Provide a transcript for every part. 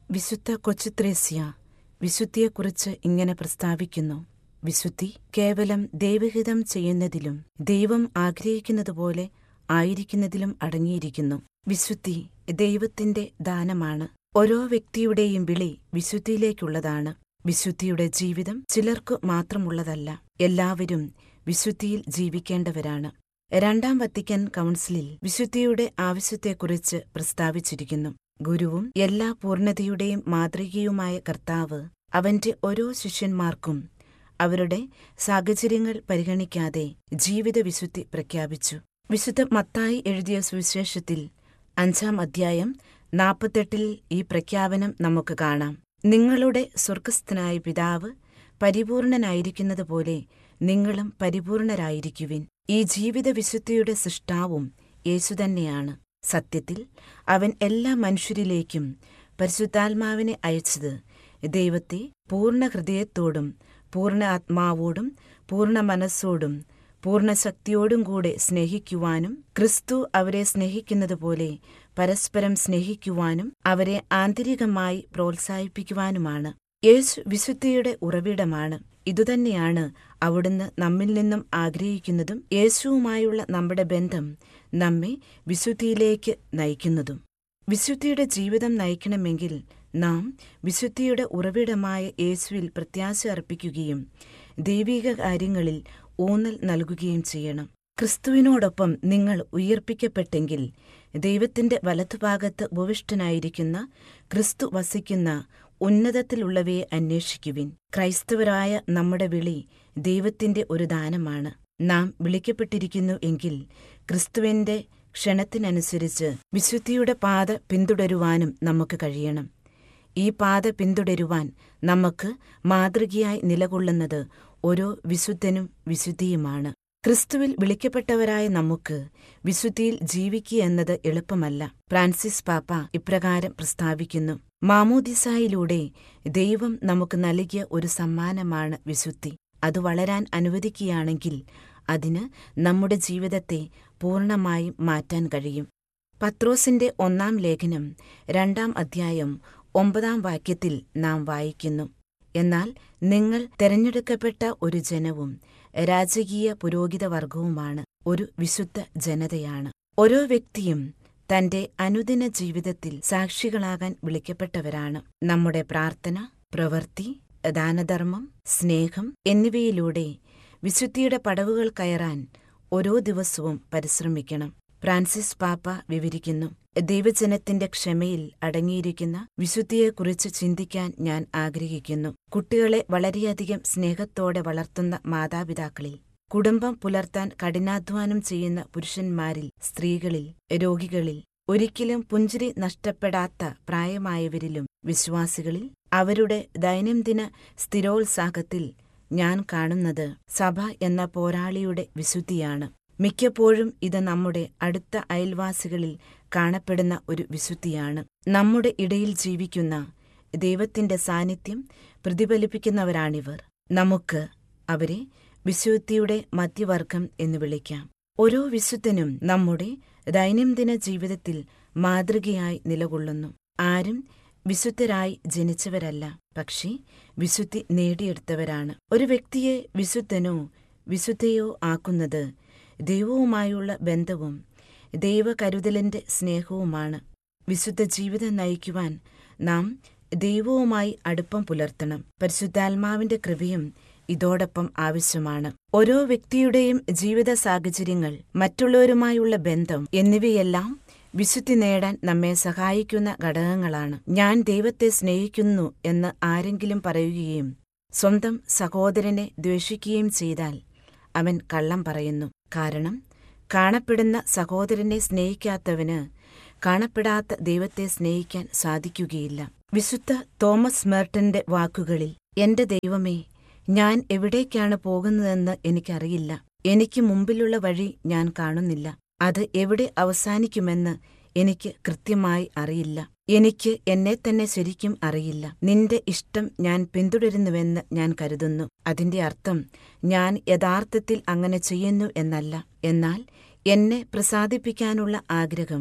വിശുദ്ധ കൊച്ചുത്രേസ്യ വിശുദ്ധിയെക്കുറിച്ച് ഇങ്ങനെ പ്രസ്താവിക്കുന്നു വിശുദ്ധി കേവലം ദൈവഹിതം ചെയ്യുന്നതിലും ദൈവം ആഗ്രഹിക്കുന്നതുപോലെ ആയിരിക്കുന്നതിലും അടങ്ങിയിരിക്കുന്നു വിശുദ്ധി ദൈവത്തിന്റെ ദാനമാണ് ഓരോ വ്യക്തിയുടെയും വിളി വിശുദ്ധിയിലേക്കുള്ളതാണ് വിശുദ്ധിയുടെ ജീവിതം ചിലർക്കു മാത്രമുള്ളതല്ല എല്ലാവരും വിശുദ്ധിയിൽ ജീവിക്കേണ്ടവരാണ് രണ്ടാം വത്തിക്കൻ കൗൺസിലിൽ വിശുദ്ധിയുടെ ആവശ്യത്തെക്കുറിച്ച് പ്രസ്താവിച്ചിരിക്കുന്നു ഗുരുവും എല്ലാ പൂർണ്ണതയുടെയും മാതൃകയുമായ കർത്താവ് അവന്റെ ഓരോ ശിഷ്യന്മാർക്കും അവരുടെ സാഹചര്യങ്ങൾ പരിഗണിക്കാതെ ജീവിത വിശുദ്ധി പ്രഖ്യാപിച്ചു വിശുദ്ധ മത്തായി എഴുതിയ സുവിശേഷത്തിൽ അഞ്ചാം അധ്യായം നാൽപ്പത്തെട്ടിൽ ഈ പ്രഖ്യാപനം നമുക്ക് കാണാം നിങ്ങളുടെ സ്വർഗസ്ഥനായ പിതാവ് പരിപൂർണനായിരിക്കുന്നതുപോലെ നിങ്ങളും പരിപൂർണരായിരിക്കുവിൻ ഈ ജീവിത വിശുദ്ധിയുടെ സൃഷ്ടാവും യേശു തന്നെയാണ് സത്യത്തിൽ അവൻ എല്ലാ മനുഷ്യരിലേക്കും പരിശുദ്ധാത്മാവിനെ അയച്ചത് ദൈവത്തെ പൂർണ്ണ ഹൃദയത്തോടും പൂർണ്ണ ആത്മാവോടും പൂർണ്ണ മനസ്സോടും പൂർണ്ണ ശക്തിയോടും കൂടെ സ്നേഹിക്കുവാനും ക്രിസ്തു അവരെ സ്നേഹിക്കുന്നതുപോലെ പരസ്പരം സ്നേഹിക്കുവാനും അവരെ ആന്തരികമായി പ്രോത്സാഹിപ്പിക്കുവാനുമാണ് യേശു വിശുദ്ധിയുടെ ഉറവിടമാണ് ഇതുതന്നെയാണ് അവിടുന്ന് നമ്മിൽ നിന്നും ആഗ്രഹിക്കുന്നതും യേശുവുമായുള്ള നമ്മുടെ ബന്ധം നമ്മെ വിശുദ്ധിയിലേക്ക് നയിക്കുന്നതും വിശുദ്ധിയുടെ ജീവിതം നയിക്കണമെങ്കിൽ നാം വിശുദ്ധിയുടെ ഉറവിടമായ യേശുവിൽ പ്രത്യാശ അർപ്പിക്കുകയും ദൈവിക കാര്യങ്ങളിൽ ഊന്നൽ നൽകുകയും ചെയ്യണം ക്രിസ്തുവിനോടൊപ്പം നിങ്ങൾ ഉയർപ്പിക്കപ്പെട്ടെങ്കിൽ ദൈവത്തിന്റെ വലതുഭാഗത്ത് ഉപവിഷ്ടനായിരിക്കുന്ന ക്രിസ്തു വസിക്കുന്ന ഉന്നതത്തിലുള്ളവയെ അന്വേഷിക്കുവിൻ ക്രൈസ്തവരായ നമ്മുടെ വിളി ദൈവത്തിന്റെ ഒരു ദാനമാണ് നാം വിളിക്കപ്പെട്ടിരിക്കുന്നു എങ്കിൽ ക്രിസ്തുവിന്റെ ക്ഷണത്തിനനുസരിച്ച് വിശുദ്ധിയുടെ പാത പിന്തുടരുവാനും നമുക്ക് കഴിയണം ഈ പാത പിന്തുടരുവാൻ നമുക്ക് മാതൃകയായി നിലകൊള്ളുന്നത് ഓരോ വിശുദ്ധനും വിശുദ്ധിയുമാണ് ക്രിസ്തുവിൽ വിളിക്കപ്പെട്ടവരായ നമുക്ക് വിശുദ്ധിയിൽ ജീവിക്കുക എന്നത് എളുപ്പമല്ല ഫ്രാൻസിസ് പാപ്പ ഇപ്രകാരം പ്രസ്താവിക്കുന്നു മാമോദിസായിലൂടെ ദൈവം നമുക്ക് നൽകിയ ഒരു സമ്മാനമാണ് വിശുദ്ധി അത് വളരാൻ അനുവദിക്കുകയാണെങ്കിൽ അതിന് നമ്മുടെ ജീവിതത്തെ പൂർണ്ണമായും മാറ്റാൻ കഴിയും പത്രോസിന്റെ ഒന്നാം ലേഖനം രണ്ടാം അധ്യായം ഒമ്പതാം വാക്യത്തിൽ നാം വായിക്കുന്നു എന്നാൽ നിങ്ങൾ തെരഞ്ഞെടുക്കപ്പെട്ട ഒരു ജനവും രാജകീയ പുരോഹിതവർഗവുമാണ് ഒരു വിശുദ്ധ ജനതയാണ് ഓരോ വ്യക്തിയും തന്റെ അനുദിന ജീവിതത്തിൽ സാക്ഷികളാകാൻ വിളിക്കപ്പെട്ടവരാണ് നമ്മുടെ പ്രാർത്ഥന പ്രവൃത്തി ദാനധർമ്മം സ്നേഹം എന്നിവയിലൂടെ വിശുദ്ധിയുടെ പടവുകൾ കയറാൻ ഓരോ ദിവസവും പരിശ്രമിക്കണം ഫ്രാൻസിസ് പാപ്പ വിവരിക്കുന്നു ദൈവജനത്തിന്റെ ക്ഷമയിൽ അടങ്ങിയിരിക്കുന്ന വിശുദ്ധിയെക്കുറിച്ച് ചിന്തിക്കാൻ ഞാൻ ആഗ്രഹിക്കുന്നു കുട്ടികളെ വളരെയധികം സ്നേഹത്തോടെ വളർത്തുന്ന മാതാപിതാക്കളിൽ കുടുംബം പുലർത്താൻ കഠിനാധ്വാനം ചെയ്യുന്ന പുരുഷന്മാരിൽ സ്ത്രീകളിൽ രോഗികളിൽ ഒരിക്കലും പുഞ്ചിരി നഷ്ടപ്പെടാത്ത പ്രായമായവരിലും വിശ്വാസികളിൽ അവരുടെ ദൈനംദിന സ്ഥിരോത്സാഹത്തിൽ ഞാൻ കാണുന്നത് സഭ എന്ന പോരാളിയുടെ വിശുദ്ധിയാണ് മിക്കപ്പോഴും ഇത് നമ്മുടെ അടുത്ത അയൽവാസികളിൽ കാണപ്പെടുന്ന ഒരു നമ്മുടെ ഇടയിൽ ജീവിക്കുന്ന ദൈവത്തിന്റെ സാന്നിധ്യം പ്രതിഫലിപ്പിക്കുന്നവരാണിവർ നമുക്ക് അവരെ വിശുദ്ധിയുടെ മധ്യവർഗം എന്ന് വിളിക്കാം ഓരോ വിശുദ്ധനും നമ്മുടെ ദൈനംദിന ജീവിതത്തിൽ മാതൃകയായി നിലകൊള്ളുന്നു ആരും വിശുദ്ധരായി ജനിച്ചവരല്ല പക്ഷേ വിശുദ്ധി നേടിയെടുത്തവരാണ് ഒരു വ്യക്തിയെ വിശുദ്ധനോ വിശുദ്ധയോ ആക്കുന്നത് ദൈവവുമായുള്ള ബന്ധവും ദൈവകരുതലിന്റെ സ്നേഹവുമാണ് വിശുദ്ധ ജീവിതം നയിക്കുവാൻ നാം ദൈവവുമായി അടുപ്പം പുലർത്തണം പരിശുദ്ധാത്മാവിന്റെ കൃപയും ഇതോടൊപ്പം ആവശ്യമാണ് ഓരോ വ്യക്തിയുടെയും ജീവിത സാഹചര്യങ്ങൾ മറ്റുള്ളവരുമായുള്ള ബന്ധം എന്നിവയെല്ലാം വിശുദ്ധി നേടാൻ നമ്മെ സഹായിക്കുന്ന ഘടകങ്ങളാണ് ഞാൻ ദൈവത്തെ സ്നേഹിക്കുന്നു എന്ന് ആരെങ്കിലും പറയുകയും സ്വന്തം സഹോദരനെ ദ്വേഷിക്കുകയും ചെയ്താൽ അവൻ കള്ളം പറയുന്നു കാരണം കാണപ്പെടുന്ന സഹോദരനെ സ്നേഹിക്കാത്തവന് കാണപ്പെടാത്ത ദൈവത്തെ സ്നേഹിക്കാൻ സാധിക്കുകയില്ല വിശുദ്ധ തോമസ് മേർട്ടന്റെ വാക്കുകളിൽ എന്റെ ദൈവമേ ഞാൻ എവിടേക്കാണ് പോകുന്നതെന്ന് എനിക്കറിയില്ല എനിക്ക് മുമ്പിലുള്ള വഴി ഞാൻ കാണുന്നില്ല അത് എവിടെ അവസാനിക്കുമെന്ന് എനിക്ക് കൃത്യമായി അറിയില്ല എനിക്ക് എന്നെ തന്നെ ശരിക്കും അറിയില്ല നിന്റെ ഇഷ്ടം ഞാൻ പിന്തുടരുന്നുവെന്ന് ഞാൻ കരുതുന്നു അതിന്റെ അർത്ഥം ഞാൻ യഥാർത്ഥത്തിൽ അങ്ങനെ ചെയ്യുന്നു എന്നല്ല എന്നാൽ എന്നെ പ്രസാദിപ്പിക്കാനുള്ള ആഗ്രഹം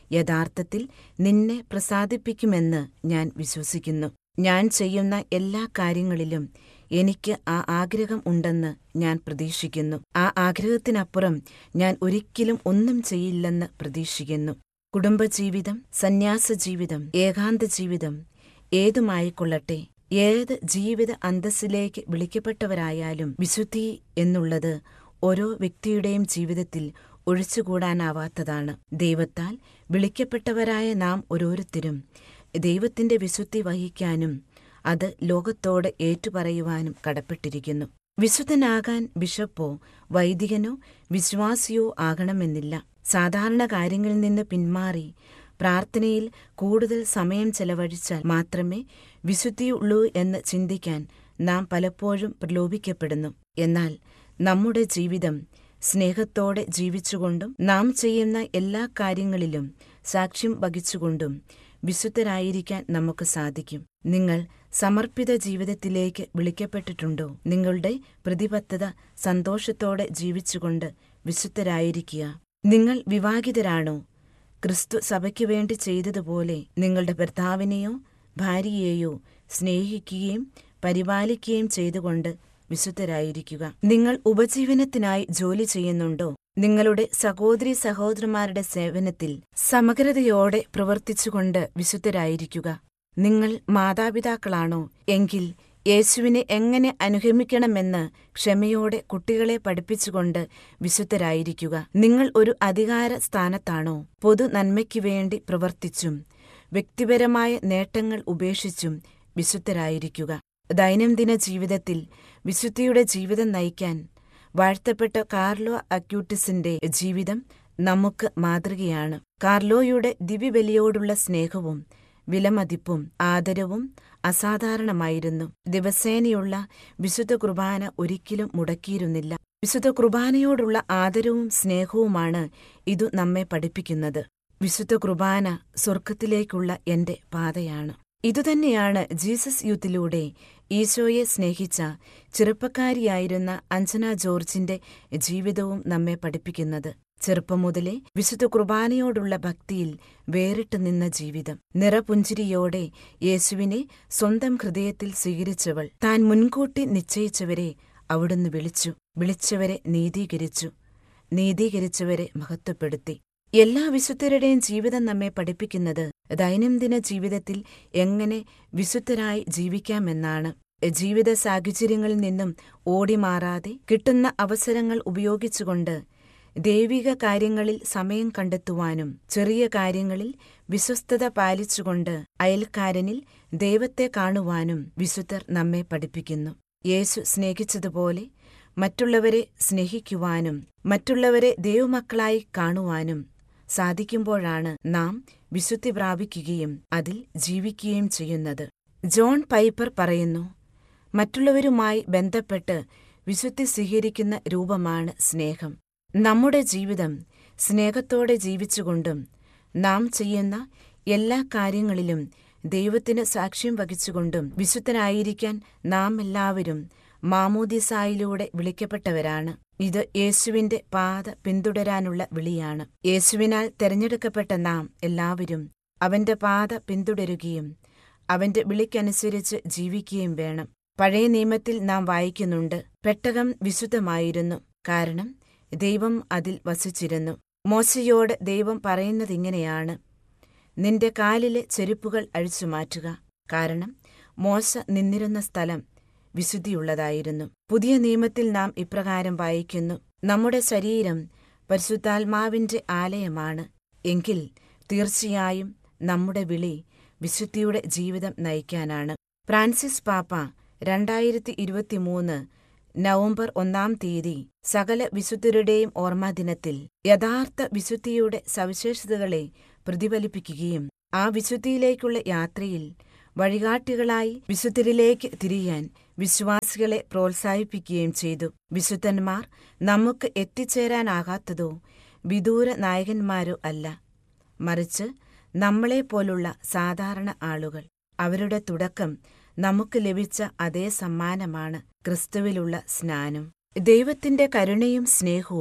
യഥാർത്ഥത്തിൽ നിന്നെ പ്രസാദിപ്പിക്കുമെന്ന് ഞാൻ വിശ്വസിക്കുന്നു ഞാൻ ചെയ്യുന്ന എല്ലാ കാര്യങ്ങളിലും എനിക്ക് ആ ആഗ്രഹം ഉണ്ടെന്ന് ഞാൻ പ്രതീക്ഷിക്കുന്നു ആ ആഗ്രഹത്തിനപ്പുറം ഞാൻ ഒരിക്കലും ഒന്നും ചെയ്യില്ലെന്ന് പ്രതീക്ഷിക്കുന്നു കുടുംബജീവിതം സന്യാസ ജീവിതം ഏകാന്ത ജീവിതം ഏതുമായിക്കൊള്ളട്ടെ ഏത് ജീവിത അന്തസ്സിലേക്ക് വിളിക്കപ്പെട്ടവരായാലും വിശുദ്ധി എന്നുള്ളത് ഓരോ വ്യക്തിയുടെയും ജീവിതത്തിൽ ഒഴിച്ചുകൂടാനാവാത്തതാണ് ദൈവത്താൽ വിളിക്കപ്പെട്ടവരായ നാം ഓരോരുത്തരും ദൈവത്തിന്റെ വിശുദ്ധി വഹിക്കാനും അത് ലോകത്തോട് ഏറ്റുപറയുവാനും കടപ്പെട്ടിരിക്കുന്നു വിശുദ്ധനാകാൻ ബിഷപ്പോ വൈദികനോ വിശ്വാസിയോ ആകണമെന്നില്ല സാധാരണ കാര്യങ്ങളിൽ നിന്ന് പിന്മാറി പ്രാർത്ഥനയിൽ കൂടുതൽ സമയം ചെലവഴിച്ചാൽ മാത്രമേ വിശുദ്ധിയുള്ളൂ എന്ന് ചിന്തിക്കാൻ നാം പലപ്പോഴും പ്രലോഭിക്കപ്പെടുന്നു എന്നാൽ നമ്മുടെ ജീവിതം സ്നേഹത്തോടെ ജീവിച്ചുകൊണ്ടും നാം ചെയ്യുന്ന എല്ലാ കാര്യങ്ങളിലും സാക്ഷ്യം വഹിച്ചുകൊണ്ടും വിശുദ്ധരായിരിക്കാൻ നമുക്ക് സാധിക്കും നിങ്ങൾ സമർപ്പിത ജീവിതത്തിലേക്ക് വിളിക്കപ്പെട്ടിട്ടുണ്ടോ നിങ്ങളുടെ പ്രതിബദ്ധത സന്തോഷത്തോടെ ജീവിച്ചുകൊണ്ട് വിശുദ്ധരായിരിക്കുക നിങ്ങൾ വിവാഹിതരാണോ ക്രിസ്തു സഭയ്ക്കു വേണ്ടി ചെയ്തതുപോലെ നിങ്ങളുടെ ഭർത്താവിനെയോ ഭാര്യയെയോ സ്നേഹിക്കുകയും പരിപാലിക്കുകയും ചെയ്തുകൊണ്ട് വിശുദ്ധരായിരിക്കുക നിങ്ങൾ ഉപജീവനത്തിനായി ജോലി ചെയ്യുന്നുണ്ടോ നിങ്ങളുടെ സഹോദരി സഹോദരന്മാരുടെ സേവനത്തിൽ സമഗ്രതയോടെ പ്രവർത്തിച്ചുകൊണ്ട് വിശുദ്ധരായിരിക്കുക നിങ്ങൾ മാതാപിതാക്കളാണോ എങ്കിൽ യേശുവിനെ എങ്ങനെ അനുഗമിക്കണമെന്ന് ക്ഷമയോടെ കുട്ടികളെ പഠിപ്പിച്ചുകൊണ്ട് വിശുദ്ധരായിരിക്കുക നിങ്ങൾ ഒരു അധികാര സ്ഥാനത്താണോ പൊതു നന്മയ്ക്കു വേണ്ടി പ്രവർത്തിച്ചും വ്യക്തിപരമായ നേട്ടങ്ങൾ ഉപേക്ഷിച്ചും വിശുദ്ധരായിരിക്കുക ദൈനംദിന ജീവിതത്തിൽ വിശുദ്ധിയുടെ ജീവിതം നയിക്കാൻ വാഴ്ത്തപ്പെട്ട കാർലോ അക്യൂട്ടിസിന്റെ ജീവിതം നമുക്ക് മാതൃകയാണ് കാർലോയുടെ ദിവ്യബലിയോടുള്ള സ്നേഹവും വിലമതിപ്പും ആദരവും അസാധാരണമായിരുന്നു ദിവസേനയുള്ള വിശുദ്ധ കുർബാന ഒരിക്കലും മുടക്കിയിരുന്നില്ല വിശുദ്ധ കുർബാനയോടുള്ള ആദരവും സ്നേഹവുമാണ് ഇതു നമ്മെ പഠിപ്പിക്കുന്നത് വിശുദ്ധ കുർബാന സ്വർഗത്തിലേക്കുള്ള എന്റെ പാതയാണ് ഇതുതന്നെയാണ് ജീസസ് യൂത്തിലൂടെ ഈശോയെ സ്നേഹിച്ച ചെറുപ്പക്കാരിയായിരുന്ന അഞ്ജന ജോർജിന്റെ ജീവിതവും നമ്മെ പഠിപ്പിക്കുന്നത് ചെറുപ്പം മുതലേ വിശുദ്ധ കുർബാനയോടുള്ള ഭക്തിയിൽ വേറിട്ട് നിന്ന ജീവിതം നിറപുഞ്ചിരിയോടെ യേശുവിനെ സ്വന്തം ഹൃദയത്തിൽ സ്വീകരിച്ചവൾ താൻ മുൻകൂട്ടി നിശ്ചയിച്ചവരെ അവിടുന്ന് വിളിച്ചു വിളിച്ചവരെ നീതീകരിച്ചു നീതീകരിച്ചവരെ മഹത്വപ്പെടുത്തി എല്ലാ വിശുദ്ധരുടെയും ജീവിതം നമ്മെ പഠിപ്പിക്കുന്നത് ദൈനംദിന ജീവിതത്തിൽ എങ്ങനെ വിശുദ്ധരായി ജീവിക്കാമെന്നാണ് ജീവിത സാഹചര്യങ്ങളിൽ നിന്നും ഓടിമാറാതെ കിട്ടുന്ന അവസരങ്ങൾ ഉപയോഗിച്ചുകൊണ്ട് ദൈവിക കാര്യങ്ങളിൽ സമയം കണ്ടെത്തുവാനും ചെറിയ കാര്യങ്ങളിൽ വിശ്വസ്തത പാലിച്ചുകൊണ്ട് അയൽക്കാരനിൽ ദൈവത്തെ കാണുവാനും വിശുദ്ധർ നമ്മെ പഠിപ്പിക്കുന്നു യേശു സ്നേഹിച്ചതുപോലെ മറ്റുള്ളവരെ സ്നേഹിക്കുവാനും മറ്റുള്ളവരെ ദൈവമക്കളായി കാണുവാനും സാധിക്കുമ്പോഴാണ് നാം വിശുദ്ധി പ്രാപിക്കുകയും അതിൽ ജീവിക്കുകയും ചെയ്യുന്നത് ജോൺ പൈപ്പർ പറയുന്നു മറ്റുള്ളവരുമായി ബന്ധപ്പെട്ട് വിശുദ്ധി സ്വീകരിക്കുന്ന രൂപമാണ് സ്നേഹം നമ്മുടെ ജീവിതം സ്നേഹത്തോടെ ജീവിച്ചുകൊണ്ടും നാം ചെയ്യുന്ന എല്ലാ കാര്യങ്ങളിലും ദൈവത്തിന് സാക്ഷ്യം വഹിച്ചുകൊണ്ടും വിശുദ്ധനായിരിക്കാൻ നാം എല്ലാവരും മാമോദിസായിലൂടെ വിളിക്കപ്പെട്ടവരാണ് ഇത് യേശുവിന്റെ പാത പിന്തുടരാനുള്ള വിളിയാണ് യേശുവിനാൽ തെരഞ്ഞെടുക്കപ്പെട്ട നാം എല്ലാവരും അവന്റെ പാത പിന്തുടരുകയും അവന്റെ വിളിക്കനുസരിച്ച് ജീവിക്കുകയും വേണം പഴയ നിയമത്തിൽ നാം വായിക്കുന്നുണ്ട് പെട്ടകം വിശുദ്ധമായിരുന്നു കാരണം ദൈവം അതിൽ വസിച്ചിരുന്നു മോശയോട് ദൈവം പറയുന്നതിങ്ങനെയാണ് നിന്റെ കാലിലെ ചെരുപ്പുകൾ അഴിച്ചുമാറ്റുക കാരണം മോശ നിന്നിരുന്ന സ്ഥലം വിശുദ്ധിയുള്ളതായിരുന്നു പുതിയ നിയമത്തിൽ നാം ഇപ്രകാരം വായിക്കുന്നു നമ്മുടെ ശരീരം പരിശുദ്ധാത്മാവിന്റെ ആലയമാണ് എങ്കിൽ തീർച്ചയായും നമ്മുടെ വിളി വിശുദ്ധിയുടെ ജീവിതം നയിക്കാനാണ് ഫ്രാൻസിസ് പാപ്പ രണ്ടായിരത്തി ഇരുപത്തിമൂന്ന് നവംബർ ഒന്നാം തീയതി സകല വിശുദ്ധരുടെയും ഓർമ്മദിനത്തിൽ യഥാർത്ഥ വിശുദ്ധിയുടെ സവിശേഷതകളെ പ്രതിഫലിപ്പിക്കുകയും ആ വിശുദ്ധിയിലേക്കുള്ള യാത്രയിൽ വഴികാട്ടികളായി വിശുദ്ധരിലേക്ക് തിരിയാൻ വിശ്വാസികളെ പ്രോത്സാഹിപ്പിക്കുകയും ചെയ്തു വിശുദ്ധന്മാർ നമുക്ക് എത്തിച്ചേരാനാകാത്തതോ വിദൂര നായകന്മാരോ അല്ല മറിച്ച് നമ്മളെപ്പോലുള്ള സാധാരണ ആളുകൾ അവരുടെ തുടക്കം നമുക്ക് ലഭിച്ച അതേ സമ്മാനമാണ് ക്രിസ്തുവിലുള്ള സ്നാനം ദൈവത്തിന്റെ കരുണയും സ്നേഹവും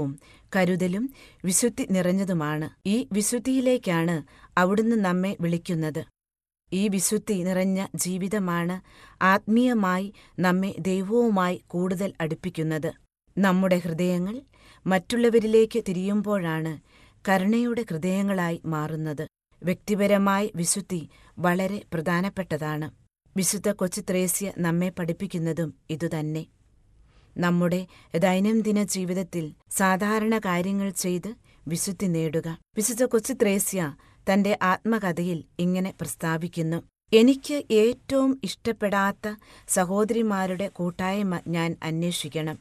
കരുതലും വിശുദ്ധി നിറഞ്ഞതുമാണ് ഈ വിശുദ്ധിയിലേക്കാണ് അവിടുന്ന് നമ്മെ വിളിക്കുന്നത് ഈ വിശുദ്ധി നിറഞ്ഞ ജീവിതമാണ് ആത്മീയമായി നമ്മെ ദൈവവുമായി കൂടുതൽ അടുപ്പിക്കുന്നത് നമ്മുടെ ഹൃദയങ്ങൾ മറ്റുള്ളവരിലേക്ക് തിരിയുമ്പോഴാണ് കരുണയുടെ ഹൃദയങ്ങളായി മാറുന്നത് വ്യക്തിപരമായ വിശുദ്ധി വളരെ പ്രധാനപ്പെട്ടതാണ് വിശുദ്ധ കൊച്ചു ത്രേസ്യ നമ്മെ പഠിപ്പിക്കുന്നതും ഇതുതന്നെ നമ്മുടെ ദൈനംദിന ജീവിതത്തിൽ സാധാരണ കാര്യങ്ങൾ ചെയ്ത് വിശുദ്ധി നേടുക വിശുദ്ധ കൊച്ചു ത്രേസ്യ തന്റെ ആത്മകഥയിൽ ഇങ്ങനെ പ്രസ്താവിക്കുന്നു എനിക്ക് ഏറ്റവും ഇഷ്ടപ്പെടാത്ത സഹോദരിമാരുടെ കൂട്ടായ്മ ഞാൻ അന്വേഷിക്കണം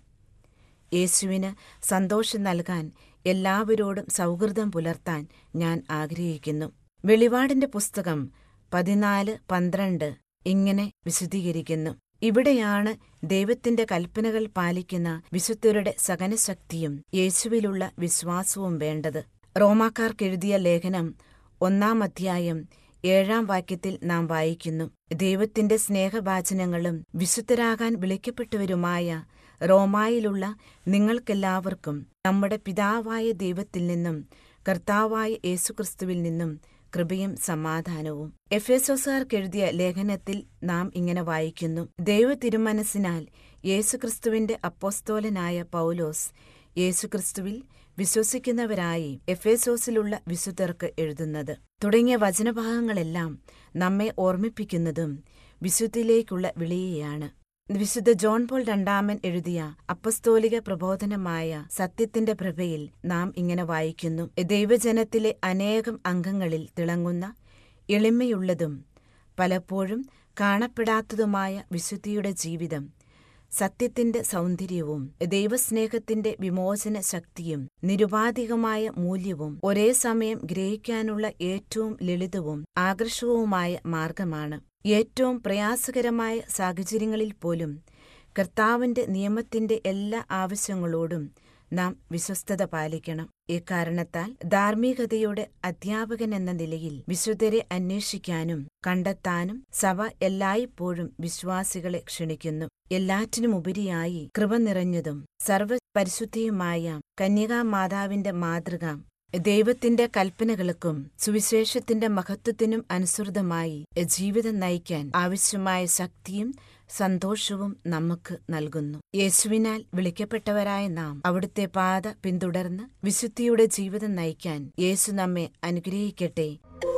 യേശുവിന് സന്തോഷം നൽകാൻ എല്ലാവരോടും സൗഹൃദം പുലർത്താൻ ഞാൻ ആഗ്രഹിക്കുന്നു വെളിപാടിന്റെ പുസ്തകം പതിനാല് പന്ത്രണ്ട് ഇങ്ങനെ വിശദീകരിക്കുന്നു ഇവിടെയാണ് ദൈവത്തിന്റെ കൽപ്പനകൾ പാലിക്കുന്ന വിശുദ്ധരുടെ സഹനശക്തിയും യേശുവിലുള്ള വിശ്വാസവും വേണ്ടത് റോമാക്കാർക്കെഴുതിയ ലേഖനം ഒന്നാം അധ്യായം ഏഴാം വാക്യത്തിൽ നാം വായിക്കുന്നു ദൈവത്തിന്റെ സ്നേഹവാചനങ്ങളും വിശുദ്ധരാകാൻ വിളിക്കപ്പെട്ടവരുമായ റോമായിലുള്ള നിങ്ങൾക്കെല്ലാവർക്കും നമ്മുടെ പിതാവായ ദൈവത്തിൽ നിന്നും കർത്താവായ യേശുക്രിസ്തുവിൽ നിന്നും കൃപയും സമാധാനവും എഫേസോസുകാർക്കെഴുതിയ ലേഖനത്തിൽ നാം ഇങ്ങനെ വായിക്കുന്നു ദൈവ തിരുമനസ്സിനാൽ യേശുക്രിസ്തുവിന്റെ അപ്പോസ്തോലനായ പൗലോസ് യേശുക്രിസ്തുവിൽ വിശ്വസിക്കുന്നവരായി എഫേസോസിലുള്ള വിശുദ്ധർക്ക് എഴുതുന്നത് തുടങ്ങിയ വചനഭാഗങ്ങളെല്ലാം നമ്മെ ഓർമ്മിപ്പിക്കുന്നതും വിശുദ്ധിയിലേക്കുള്ള വിളിയെയാണ് വിശുദ്ധ ജോൺ പോൾ രണ്ടാമൻ എഴുതിയ അപ്പസ്തോലിക പ്രബോധനമായ സത്യത്തിന്റെ പ്രഭയിൽ നാം ഇങ്ങനെ വായിക്കുന്നു ദൈവജനത്തിലെ അനേകം അംഗങ്ങളിൽ തിളങ്ങുന്ന എളിമയുള്ളതും പലപ്പോഴും കാണപ്പെടാത്തതുമായ വിശുദ്ധിയുടെ ജീവിതം സത്യത്തിന്റെ സൗന്ദര്യവും ദൈവസ്നേഹത്തിന്റെ വിമോചന ശക്തിയും നിരുപാധികമായ മൂല്യവും ഒരേ സമയം ഗ്രഹിക്കാനുള്ള ഏറ്റവും ലളിതവും ആകർഷകവുമായ മാർഗമാണ് ഏറ്റവും പ്രയാസകരമായ സാഹചര്യങ്ങളിൽ പോലും കർത്താവിന്റെ നിയമത്തിന്റെ എല്ലാ ആവശ്യങ്ങളോടും നാം വിശ്വസ്തത പാലിക്കണം ഇക്കാരണത്താൽ ധാർമ്മികതയുടെ അധ്യാപകൻ എന്ന നിലയിൽ വിശുദ്ധരെ അന്വേഷിക്കാനും കണ്ടെത്താനും സഭ എല്ലായ്പ്പോഴും വിശ്വാസികളെ ക്ഷണിക്കുന്നു എല്ലാറ്റിനുമുപരിയായി കൃപ നിറഞ്ഞതും സർവപരിശുദ്ധിയുമായ കന്യകാമാതാവിന്റെ മാതൃക ദൈവത്തിന്റെ കൽപ്പനകൾക്കും സുവിശേഷത്തിന്റെ മഹത്വത്തിനും അനുസൃതമായി ജീവിതം നയിക്കാൻ ആവശ്യമായ ശക്തിയും സന്തോഷവും നമുക്ക് നൽകുന്നു യേശുവിനാൽ വിളിക്കപ്പെട്ടവരായ നാം അവിടുത്തെ പാത പിന്തുടർന്ന് വിശുദ്ധിയുടെ ജീവിതം നയിക്കാൻ യേശു നമ്മെ അനുഗ്രഹിക്കട്ടെ